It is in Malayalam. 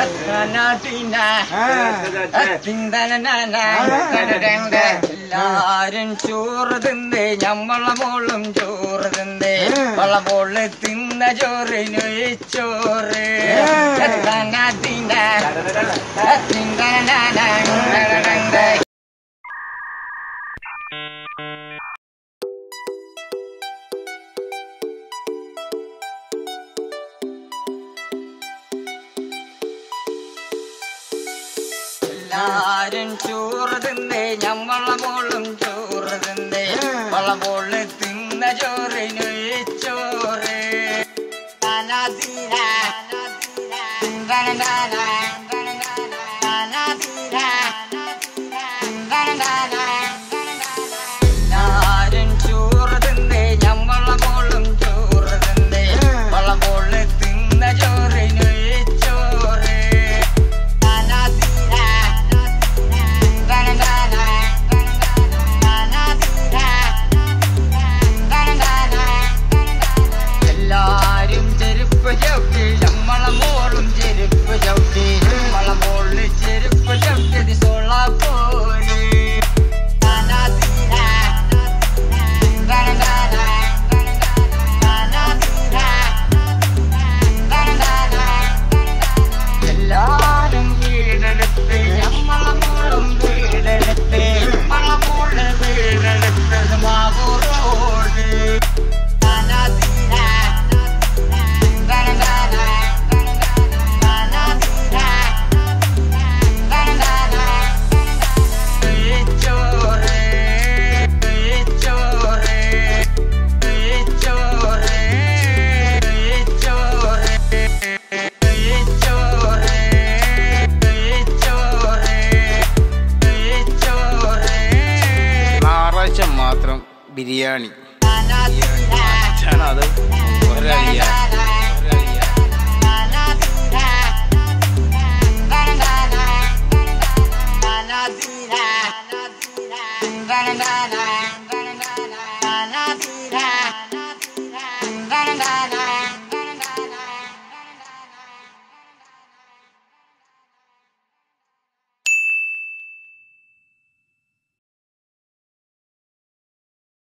എല്ലാരും ചോറ് തിന്ന് ഞമ്മളെ മോളും ചോറ് തിന്ന് വള മോള് തിന്ന ചോറിന് ചോറ് എല്ലാരും ചോറ് തിന്ന് ഞമ്മളെ മോളും ചോറ് തിന്ന് വള മോള് തിന്ന ചോറിന് ചോറ് എല്ലാരും ചോറ് തിന്ന് ഞമ്മളെ മോളും ചോറ് തിന്ന് വള മോള് തിന്ന ചോറിന് ചോറ് എല്ലാരും ചെരുപ്പ് ചവിട്ടി നമ്മളെ മോളും ചെരുപ്പ് ചവിട്ടി നമ്മളെ മോളില് ചെരുപ്പ് ചവിട്ടി സോള പോലെ എല്ലാരും വീടെടുത്ത് നമ്മളെ മോളും വീടെടുത്ത് നമ്മളെ മോള് വീടെടുത്ത് മാവൂറോട് ഞായറാഴ്ച മാത്രം ബിരിയാണി അത് ഒരളിയ ഒരളിയ Anadira